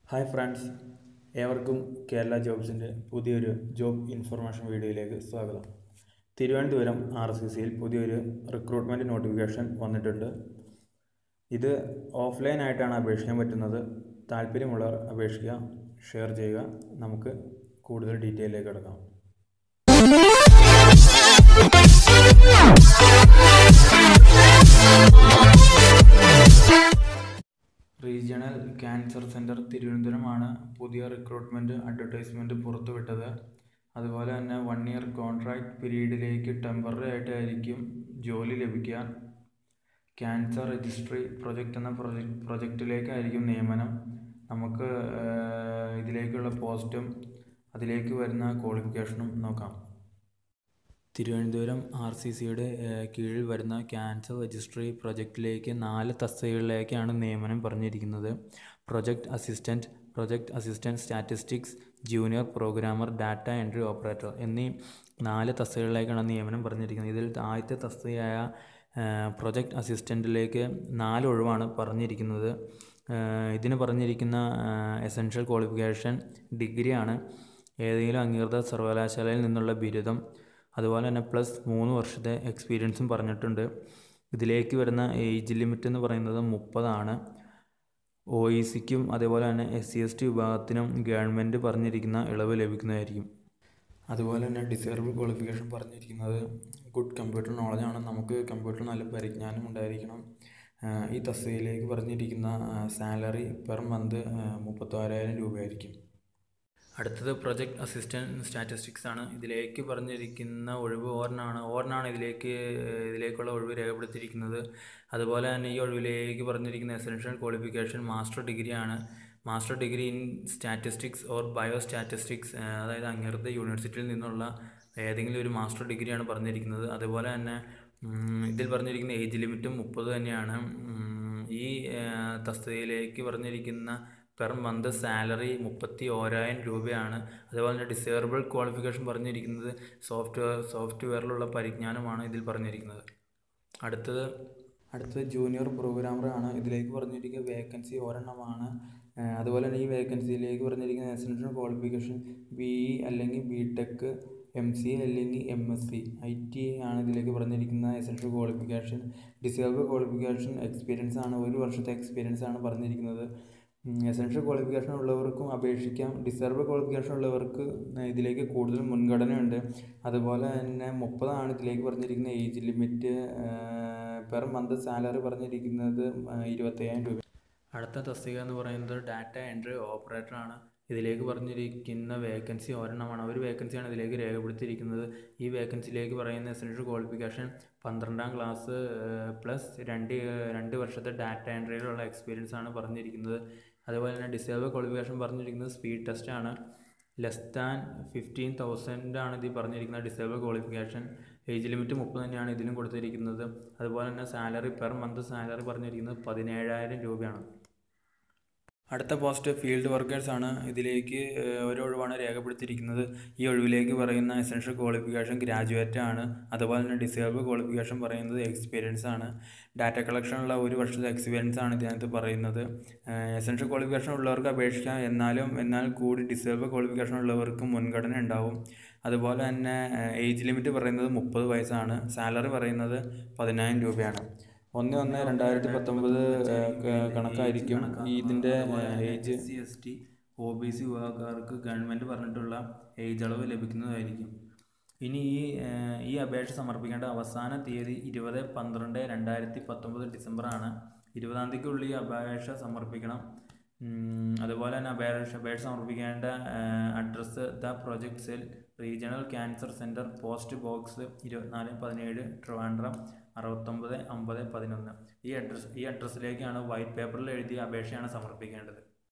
hi friends ഏവർക്കും കേരള ജോബ്സിൻ്റെ പുതിയൊരു job information വീഡിയോയിലേക്ക് സ്വാഗതം തിരുവനന്തപുരം ആർ സി സിയിൽ പുതിയൊരു റിക്രൂട്ട്മെൻറ്റ് നോട്ടിഫിക്കേഷൻ വന്നിട്ടുണ്ട് ഇത് ഓഫ്ലൈൻ ആയിട്ടാണ് അപേക്ഷിക്കാൻ പറ്റുന്നത് താല്പര്യമുള്ളവർ അപേക്ഷിക്കുക ഷെയർ ചെയ്യുക നമുക്ക് കൂടുതൽ ഡീറ്റെയിലേക്ക് കിടക്കാം റീജിയണൽ ക്യാൻസർ സെൻറ്റർ തിരുവനന്തപുരമാണ് പുതിയ റിക്രൂട്ട്മെൻറ്റ് അഡ്വർടൈസ്മെൻറ്റ് പുറത്തുവിട്ടത് അതുപോലെ തന്നെ വൺ ഇയർ കോൺട്രാക്ട് പീരീഡിലേക്ക് ടെമ്പററി ആയിട്ടായിരിക്കും ജോലി ലഭിക്കുക ക്യാൻസർ രജിസ്ട്രി പ്രൊജക്റ്റ് എന്ന പ്രൊജക്ട് പ്രൊജക്റ്റിലേക്കായിരിക്കും നിയമനം നമുക്ക് ഏഹ്, ഇതിലേക്കുള്ള പോസ്റ്റും അതിലേക്ക് വരുന്ന ക്വാളിഫിക്കേഷനും നോക്കാം തിരുവനന്തപുരം ആർ സി സിയുടെ കീഴിൽ വരുന്ന ക്യാൻസർ രജിസ്ട്രി പ്രൊജക്റ്റിലേക്ക് നാല് തസ്തികകളിലേക്കാണ് നിയമനം പറഞ്ഞിരിക്കുന്നത് project assistant project assistant statistics junior programmer data entry operator എന്നീ നാല് തസ്തികകളിലേക്കാണ് നിയമനം പറഞ്ഞിരിക്കുന്നത് ഇതിൽ ആദ്യത്തെ തസ്തികയായ പ്രൊജക്ട് അസിസ്റ്റൻറ്റിലേക്ക് നാല് ഒഴിവാണ് പറഞ്ഞിരിക്കുന്നത് ഏഹ് ഇതിന് പറഞ്ഞിരിക്കുന്ന എസെൻഷ്യൽ ക്വാളിഫിക്കേഷൻ ഡിഗ്രിയാണ് ഏതെങ്കിലും അംഗീകൃത സർവകലാശാലയിൽ നിന്നുള്ള ബിരുദം അതുപോലെ തന്നെ പ്ലസ് മൂന്ന് വർഷത്തെ എക്സ്പീരിയൻസും പറഞ്ഞിട്ടുണ്ട് ഇതിലേക്ക് വരുന്ന ഏജ് ലിമിറ്റ് എന്ന് പറയുന്നത് മുപ്പതാണ് ഒ ഇ സിക്കും അതേപോലെ തന്നെ എസ് സി എസ് ടി വിഭാഗത്തിനും ഗവൺമെൻറ് പറഞ്ഞിരിക്കുന്ന ഇളവ് ലഭിക്കുന്നതായിരിക്കും അതുപോലെ തന്നെ ഡിസേബിൾ ക്വാളിഫിക്കേഷൻ പറഞ്ഞിരിക്കുന്നത് ഗുഡ് കമ്പ്യൂട്ടർ നോളജാണ് നമുക്ക് കമ്പ്യൂട്ടർ നല്ല പരിജ്ഞാനം ഉണ്ടായിരിക്കണം ആഹ് ഈ തസ്തികയിലേക്ക് പറഞ്ഞിരിക്കുന്ന സാലറി പെർ മന്ത് മുപ്പത്താറായിരം രൂപയായിരിക്കും അടുത്തത് പ്രൊജക്ട് അസിസ്റ്റൻറ്റ് സ്റ്റാറ്റിസ്റ്റിക്സ് ആണ് ഇതിലേക്ക് പറഞ്ഞിരിക്കുന്ന ഒഴിവ് ഓറിനാണ് ഓറിനാണ് ഇതിലേക്ക് ഇതിലേക്കുള്ള ഒഴിവ് രേഖപ്പെടുത്തിയിരിക്കുന്നത് അതുപോലെ തന്നെ ഈ ഒഴിവിലേക്ക് പറഞ്ഞിരിക്കുന്ന എസെൻഷ്യൽ ക്വാളിഫിക്കേഷൻ മാസ്റ്റർ ഡിഗ്രിയാണ് master degree in statistics or biostatistics അതായത് അംഗീകൃത യൂണിവേഴ്സിറ്റിയിൽ നിന്നുള്ള ഏതെങ്കിലും ഒരു മാസ്റ്റർ ഡിഗ്രിയാണ് പറഞ്ഞിരിക്കുന്നത് അതുപോലെ തന്നെ ഉം, ഇതിൽ പറഞ്ഞിരിക്കുന്ന ഏജ് ലിമിറ്റും മുപ്പത് തന്നെയാണ് ഉം, ഈ ആ, തസ്തികയിലേക്ക് പറഞ്ഞിരിക്കുന്ന പെർ മന്ത് സാലറി മുപ്പത്തി ഓരായിരം രൂപയാണ് അതുപോലെ തന്നെ ഡിസേബിൾ ക്വാളിഫിക്കേഷൻ പറഞ്ഞിരിക്കുന്നത് സോഫ്റ്റ്വെയർ സോഫ്റ്റ്വെയറിലുള്ള പരിജ്ഞാനമാണ് ഇതിൽ പറഞ്ഞിരിക്കുന്നത് അടുത്തത് അടുത്തത് ജൂനിയർ പ്രോഗ്രാമർ ആണ് ഇതിലേക്ക് പറഞ്ഞിരിക്കുന്ന വേക്കൻസി ഒരെണ്ണമാണ് ഏഹ് അതുപോലെ തന്നെ ഈ വേക്കൻസിയിലേക്ക് പറഞ്ഞിരിക്കുന്ന എസെൻഷ്യൽ ക്വാളിഫിക്കേഷൻ ബി ഇ അല്ലെങ്കിൽ ബി ടെക് എം സി അല്ലെങ്കിൽ M S C I T ആണ് ഇതിലേക്ക് പറഞ്ഞിരിക്കുന്ന essential qualification desirable qualification experience ആണ് ഒരു വർഷത്തെ എക്സ്പീരിയൻസ് ആണ് പറഞ്ഞിരിക്കുന്നത് എസെൻഷ്യൽ ക്വാളിഫിക്കേഷൻ ഉള്ളവർക്കും അപേക്ഷിക്കാം ഡിസേബിൾ ക്വാളിഫിക്കേഷൻ ഉള്ളവർക്ക് ഇതിലേക്ക് കൂടുതൽ മുൻഗണനയുണ്ട് അതുപോലെ തന്നെ മുപ്പതാണ് ഇതിലേക്ക് പറഞ്ഞിരിക്കുന്ന age limit per month salary പറഞ്ഞിരിക്കുന്നത് ഇരുപത്തയ്യായിരം രൂപ അടുത്ത തസ്തിക എന്ന് പറയുന്നത് ഡാറ്റ എൻട്രി ഓപ്പറേറ്റർ ആണ് ഇതിലേക്ക് പറഞ്ഞിരിക്കുന്ന വേക്കൻസി ഒരെണ്ണമാണ് ഒരു വേക്കൻസിയാണ് ഇതിലേക്ക് രേഖപ്പെടുത്തിയിരിക്കുന്നത് ഈ വേക്കൻസിയിലേക്ക് പറയുന്ന എസെൻഷ്യൽ ക്വാളിഫിക്കേഷൻ പന്ത്രണ്ടാം ക്ലാസ് പ്ലസ് രണ്ട് രണ്ട് വർഷത്തെ ഡാറ്റ എൻട്രിയിലുള്ള എക്സ്പീരിയൻസ് ആണ് പറഞ്ഞിരിക്കുന്നത് അതുപോലെ തന്നെ ഡിസേബിൾ ക്വാളിഫിക്കേഷൻ പറഞ്ഞിരിക്കുന്നത് സ്പീഡ് ടെസ്റ്റ് ആണ് ലെസ് ദാൻ ഫിഫ്റ്റീൻ തൗസൻഡ് ആണ് ഇതിൽ പറഞ്ഞിരിക്കുന്ന ഡിസേബിൾ ക്വാളിഫിക്കേഷൻ ഏജ് ലിമിറ്റ് മുപ്പത് തന്നെയാണ് ഇതിലും കൊടുത്തിരിക്കുന്നത് അതുപോലെ തന്നെ സാലറി പെർ മന്ത് സാലറി പറഞ്ഞിരിക്കുന്നത് പതിനേഴായിരം രൂപയാണ് അടുത്ത പോസ്റ്റ് ഫീൽഡ് വർക്കേഴ്സ് ആണ് ഇതിലേക്ക് ഏഹ്, ഒരു ഒഴിവാണ് രേഖപ്പെടുത്തിയിരിക്കുന്നത് ഈ ഒഴിവിലേക്ക് പറയുന്ന എസെൻഷ്യൽ ക്വാളിഫിക്കേഷൻ ഗ്രാജുവേറ്റ് ആണ് അതുപോലെ തന്നെ ഡിസേബിൾ ക്വാളിഫിക്കേഷൻ പറയുന്നത് എക്സ്പീരിയൻസ് ആണ് ഡാറ്റ കളക്ഷനുള്ള ഒരു വർഷത്തെ എക്സ്പീരിയൻസ് ആണ് ഇതിനകത്ത് പറയുന്നത് എസെൻഷ്യൽ ക്വാളിഫിക്കേഷൻ ഉള്ളവർക്ക് അപേക്ഷിക്കാം എന്നാലും എന്നാൽ കൂടി ഡിസേബിൾ ക്വാളിഫിക്കേഷൻ ഉള്ളവർക്ക് മുൻഗണന ഉണ്ടാവും അതുപോലെ തന്നെ ഏജ് ലിമിറ്റ് പറയുന്നത് മുപ്പത് വയസ്സാണ് സാലറി പറയുന്നത് പതിനായിരം രൂപയാണ് ഒന്ന് ഒന്ന് രണ്ടായിരത്തി പത്തൊമ്പത് കണക്കായിരിക്കും ഈ ഇതിൻ്റെ age C S T O B C വിഭാഗക്കാർക്ക് ഗവൺമെൻറ് പറഞ്ഞിട്ടുള്ള ഏജ് അളവ് ലഭിക്കുന്നതായിരിക്കും ഇനി ഈ ഏഹ്, ഈ അപേക്ഷ സമർപ്പിക്കേണ്ട അവസാന തീയതി ഇരുപത് പന്ത്രണ്ട് രണ്ടായിരത്തി പത്തൊമ്പത് ഡിസംബറാണ് ഇരുപതാം തീയതിക്കുള്ളിൽ ഈ അപേക്ഷ സമർപ്പിക്കണം ഉം, അതുപോലെ തന്നെ അപേക്ഷ അപേക്ഷ സമർപ്പിക്കേണ്ട address the project cell regional cancer centre post box ഇരുപത്തിനാല് പതിനേഴ് ട്രിവാൻഡ്രം അറുപത്തൊമ്പത് അമ്പത് പതിനൊന്ന് ഈ അഡ്രസ്സ് ഈ അഡ്രസ്സിലേക്കാണ് വൈറ്റ് പേപ്പറിൽ എഴുതിയ അപേക്ഷയാണ് സമർപ്പിക്കേണ്ടത്